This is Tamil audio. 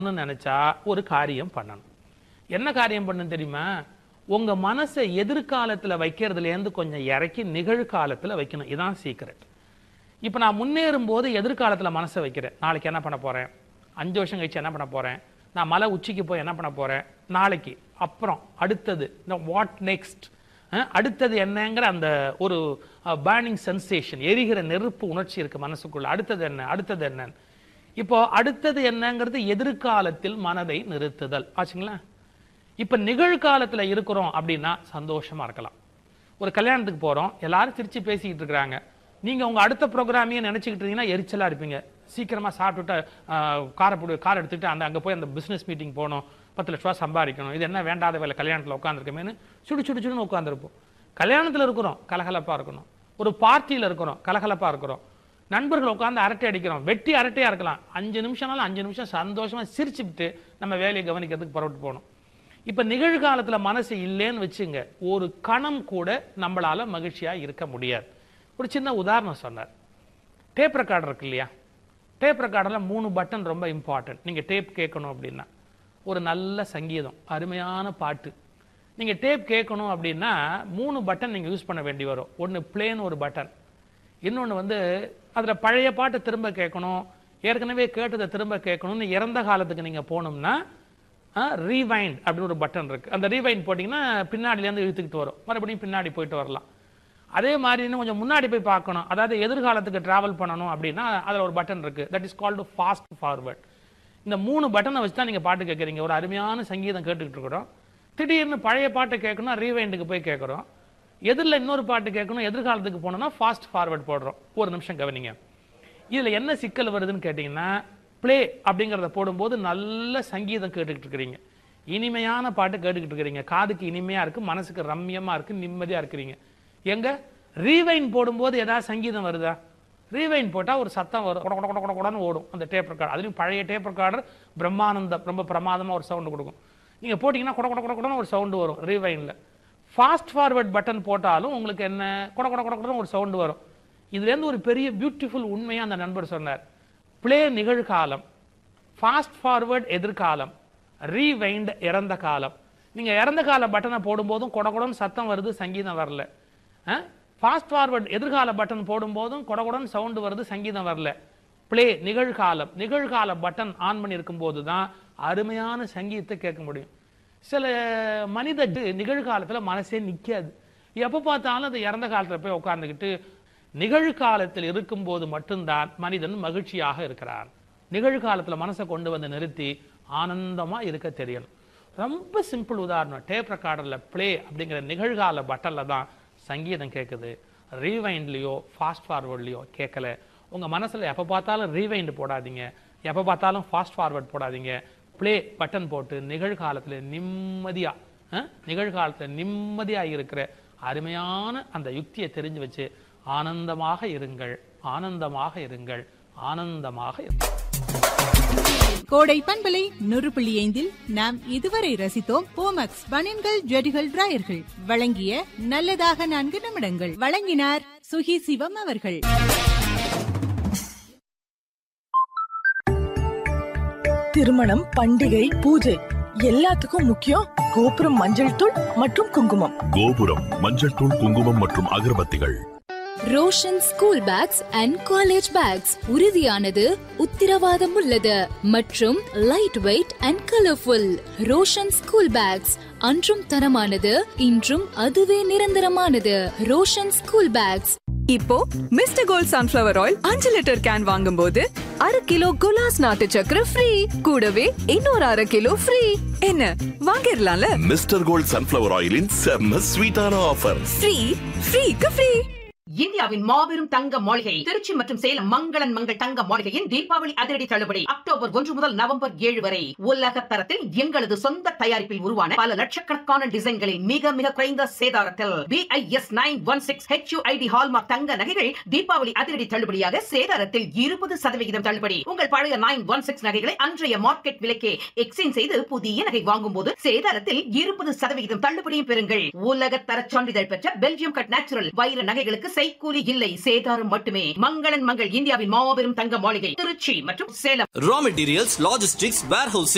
பண்ணணும்னு நினைச்சா ஒரு காரியம் பண்ணணும் என்ன காரியம் பண்ணணும் தெரியுமா உங்க மனசை எதிர்காலத்துல வைக்கிறதுல இருந்து கொஞ்சம் இறக்கி நிகழ்காலத்துல வைக்கணும் இதான் சீக்ரெட் இப்போ நான் முன்னேறும் போது எதிர்காலத்துல மனசை வைக்கிறேன் நாளைக்கு என்ன பண்ண போறேன் அஞ்சு வருஷம் கழிச்சு என்ன பண்ண போறேன் நான் மலை உச்சிக்கு போய் என்ன பண்ண போறேன் நாளைக்கு அப்புறம் அடுத்தது வாட் நெக்ஸ்ட் அடுத்தது என்னங்கிற அந்த ஒரு பேர்னிங் சென்சேஷன் எரிகிற நெருப்பு உணர்ச்சி இருக்கு மனசுக்குள்ள அடுத்தது என்ன அடுத்தது என்ன இப்போ அடுத்தது என்னங்கிறது எதிர்காலத்தில் மனதை நிறுத்துதல் ஆச்சுங்களா இப்ப நிகழ்காலத்துல இருக்கிறோம் அப்படின்னா சந்தோஷமா இருக்கலாம் ஒரு கல்யாணத்துக்கு போறோம் எல்லாரும் சிரிச்சு பேசிக்கிட்டு இருக்கிறாங்க நீங்க உங்க அடுத்த ப்ரோக்ராமையே நினைச்சுக்கிட்டு இருந்தீங்கன்னா எரிச்சலா இருப்பீங்க சீக்கிரமா சாப்பிட்டுட்டு ஆஹ், காரை போடு கார் எடுத்துட்டு அந்த அங்க போய் அந்த பிசினஸ் மீட்டிங் போகணும் பத்து லட்ச ரூபா சம்பாதிக்கணும் இது என்ன வேண்டாத வேலை கல்யாணத்துல உட்காந்துருக்கமேனு சுடு சுடு சுடுன்னு உட்காந்துருப்போம் கல்யாணத்துல இருக்கிறோம் கலகலப்பா இருக்கணும் ஒரு பார்ட்டியில இருக்கிறோம் கலகலப்பா இருக்கிறோம் நண்பர்கள் உட்காந்து அரட்டை அடிக்கிறோம் வெட்டி அரட்டையா இருக்கலாம் அஞ்சு நிமிஷம்னாலும் அஞ்சு நிமிஷம் சந்தோஷமா சிரிச்சுட்டு நம்ம வேலையை கவனிக்கிறதுக்கு புறப்பட்டு போகணும் இப்ப நிகழ்காலத்துல மனசு இல்லைன்னு வச்சுங்க ஒரு கணம் கூட நம்மளால மகிழ்ச்சியா இருக்க முடியாது ஒரு சின்ன உதாரணம் சொன்னார் டேப் ரெக்கார்டர் இருக்கு இல்லையா டேப் ரெக்கார்டரில் மூணு பட்டன் ரொம்ப இம்பார்ட்டன்ட் நீங்கள் டேப் கேட்கணும் அப்படின்னா ஒரு நல்ல சங்கீதம் அருமையான பாட்டு நீங்கள் டேப் கேட்கணும் அப்படின்னா மூணு பட்டன் நீங்கள் யூஸ் பண்ண வேண்டி வரும் ஒன்று பிளேன் ஒரு பட்டன் இன்னொன்று வந்து அதில் பழைய பாட்டு திரும்ப கேட்கணும் ஏற்கனவே கேட்டதை திரும்ப கேட்கணும்னு இறந்த காலத்துக்கு நீங்கள் போகணும்னா ரீவைண்ட் அப்படின்னு ஒரு பட்டன் இருக்கு அந்த ரீவைண்ட் போட்டிங்கன்னா பின்னாடிலேருந்து இழுத்துக்கிட்டு வரும் மறுபடியும் பின்னாடி போயிட்டு வரலாம் அதே மாதிரி இன்னும் கொஞ்சம் முன்னாடி போய் பார்க்கணும் அதாவது எதிர்காலத்துக்கு டிராவல் பண்ணணும் அப்படின்னா அதில் ஒரு பட்டன் இருக்கு that is called fast forward இந்த மூணு பட்டனை வச்சு தான் நீங்கள் பாட்டு கேட்குறீங்க ஒரு அருமையான சங்கீதம் கேட்டுக்கிட்டு இருக்கிறோம் திடீர்னு பழைய பாட்டு கேட்கணும் ரீவைண்டுக்கு போய் கேட்குறோம் எதிரில் இன்னொரு பாட்டு கேட்கணும் எதிர்காலத்துக்கு போனோம்னா ஃபாஸ்ட் ஃபார்வர்ட் போடுறோம் ஒரு நிமிஷம் கவனிங்க இதில் என்ன சிக்கல் வருதுன்னு கேட்டிங்கன்னா ப்ளே அப்படிங்கிறத போடும்போது நல்ல சங்கீதம் கேட்டுக்கிட்டு இருக்கிறீங்க இனிமையான பாட்டு கேட்டுக்கிட்டு இருக்கிறீங்க காதுக்கு இனிமையாக இருக்குது மனசுக்கு ரம்யமாக இருக்குது நிம்மதியாக இருக்கிறீங்க எங்க ரீவைன் போடும்போது ஏதாவது சங்கீதம் வருதா ரீவைன் போட்டால் ஒரு சத்தம் வரும் கொட கொட கொட கொட கொடன்னு ஓடும் அந்த டேப் ரெக்கார்டு அதுலேயும் பழைய டேப் ரெக்கார்டர் பிரம்மானந்தம் ரொம்ப பிரமாதமாக ஒரு சவுண்டு கொடுக்கும் நீங்கள் போட்டிங்கன்னா கொட கொட கொட கொடன்னு ஒரு சவுண்டு வரும் ரீவைனில் ஃபாஸ்ட் ஃபார்வர்ட் பட்டன் போட்டாலும் உங்களுக்கு என்ன கொட கொட கொட கொடன்னு ஒரு சவுண்டு வரும் இதுலேருந்து ஒரு பெரிய பியூட்டிஃபுல் உண்மையாக அந்த நண்பர் சொன்னார் ப்ளே நிகழ்காலம் ஃபாஸ்ட் ஃபார்வர்ட் எதிர்காலம் ரீவைண்ட் இறந்த காலம் நீங்கள் இறந்த கால பட்டனை போடும்போதும் கொட கொடன்னு சத்தம் வருது சங்கீதம் வரல ஃபாஸ்ட் ஃபார்வர்ட் எதிர்கால பட்டன் போடும்போதும் கொட கொடன்னு சவுண்டு வருது சங்கீதம் வரல ப்ளே நிகழ்காலம் நிகழ்கால பட்டன் ஆன் பண்ணி இருக்கும்போது தான் அருமையான சங்கீதத்தை கேட்க முடியும் சில மனிதட்டு நிகழ்காலத்தில் மனசே நிற்காது எப்போ பார்த்தாலும் அது இறந்த காலத்தில் போய் உட்கார்ந்துக்கிட்டு நிகழ்காலத்தில் இருக்கும்போது மட்டும்தான் மனிதன் மகிழ்ச்சியாக இருக்கிறான் நிகழ்காலத்தில் மனசை கொண்டு வந்து நிறுத்தி ஆனந்தமாக இருக்க தெரியணும் ரொம்ப சிம்பிள் உதாரணம் டேப் ரெக்கார்டரில் ப்ளே அப்படிங்கிற நிகழ்கால பட்டனில் தான் சங்கீதம் கேட்குது ரீவைண்ட்லேயோ ஃபாஸ்ட் ஃபார்வர்ட்லேயோ கேட்கல உங்கள் மனசில் எப்போ பார்த்தாலும் ரீவைண்ட் போடாதீங்க எப்போ பார்த்தாலும் ஃபாஸ்ட் ஃபார்வர்ட் போடாதீங்க ப்ளே பட்டன் போட்டு நிகழ்காலத்தில் நிம்மதியாக நிகழ்காலத்தில் நிம்மதியாக இருக்கிற அருமையான அந்த யுக்தியை தெரிஞ்சு வச்சு ஆனந்தமாக இருங்கள் ஆனந்தமாக இருங்கள் ஆனந்தமாக இருங்கள் கோடை பண்பலை நூறு புள்ளி ஐந்தில் நாம் இதுவரை ரசித்தோம் போமக்ஸ் பனின்கள் ஜெடிகள் டிராயர்கள் வழங்கிய நல்லதாக நான்கு நிமிடங்கள் வழங்கினார் சுகி சிவம் அவர்கள் திருமணம் பண்டிகை பூஜை எல்லாத்துக்கும் முக்கியம் கோபுரம் மஞ்சள் தூள் மற்றும் குங்குமம் கோபுரம் மஞ்சள் தூள் குங்குமம் மற்றும் அகர்பத்திகள் Roshan school bags and college bags உறுதியானது உத்திரவாதம் உள்ளது மற்றும் lightweight and colourful Roshan school bags அன்றும் தரமானது இன்றும் அதுவே நிரந்தரமானது ரோஷன் ஸ்கூல் பேக்ஸ் இப்போ மிஸ்டர் கோல்ட் சன்ஃபிளவர் ஆயில் அஞ்சு லிட்டர் கேன் வாங்கும்போது அரை கிலோ குலாஸ் நாட்டு சக்கரை ஃப்ரீ கூடவே இன்னொரு அரை கிலோ ஃப்ரீ என்ன வாங்கிடலாம்ல மிஸ்டர் கோல்ட் சன்ஃபிளவர் ஆயிலின் செம்ம ஸ்வீட்டான ஆஃபர் ஃப்ரீ ஃப்ரீக்கு ஃப்ரீ இந்தியாவின் மாபெரும் தங்க மாளிகை திருச்சி மற்றும் சேலம் மங்களன் மங்கள் தங்க மாளிகையின் தீபாவளி அதிரடி தள்ளுபடி அக்டோபர் ஒன்று முதல் நவம்பர் ஏழு வரை உலக தரத்தில் எங்களது சொந்த தயாரிப்பில் உருவான பல லட்சக்கணக்கான டிசைன்களில் மிக மிக குறைந்த சேதாரத்தில் BIS nine one six HUID hallmark தங்க நகைகள் தீபாவளி அதிரடி தள்ளுபடியாக சேதாரத்தில் இருபது சதவிகிதம் தள்ளுபடி உங்கள் பழைய நைன் ஒன் சிக்ஸ் நகைகளை அன்றைய மார்க்கெட் விலைக்கே எக்ஸ்சேஞ்ச் செய்து புதிய நகை வாங்கும் போது சேதாரத்தில் இருபது சதவிகிதம் தள்ளுபடியும் பெறுங்கள் உலக தர சான்றிதழ் பெற்ற பெல்ஜியம் கட் நேச்சுரல் வைர நகைகளுக்கு செய்கூலி இல்லை சேதாரம் மட்டுமே மங்களன் மங்கள் இந்தியாவின் மாபெரும் தங்க மாளிகை திருச்சி மற்றும் Salem raw materials, logistics, warehousing,